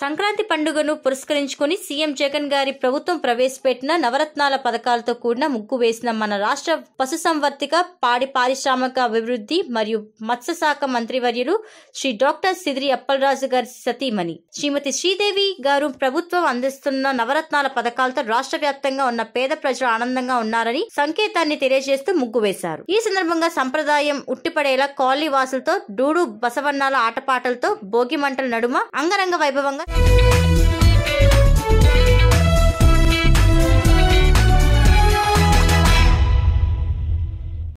సంక్రాంతి పండుగను పురస్కరించుకొని సీఎం జగన్ గారి ప్రభుత్వం ప్రవేశపెట్టిన నవరత్నాల పథకాలతో కూడిన ముగ్గు వేసిన మన రాష్ట్ర పశుసంవర్ధక పాడి పారిశ్రామిక అభివృద్ధి మరియు మత్స్యశాఖ మంత్రివర్యులు శ్రీ డాక్టర్ సిదిరి అప్పలరాజు గారి సతీమణి శ్రీమతి శ్రీదేవి గారు ప్రభుత్వం అందిస్తున్న నవరత్నాల పథకాలతో రాష్ట్ర వ్యాప్తంగా ఉన్న పేద ప్రజలు ఆనందంగా ఉన్నారని సంకేతాన్ని తెలియజేస్తూ ముగ్గు వేశారు ఈ సందర్భంగా సంప్రదాయం ఉట్టిపడేలా కాలనీ వాసులతో డూడు బసవన్నాల ఆటపాటలతో భోగి మంటల నడుమ అంగరంగ వైభవంగా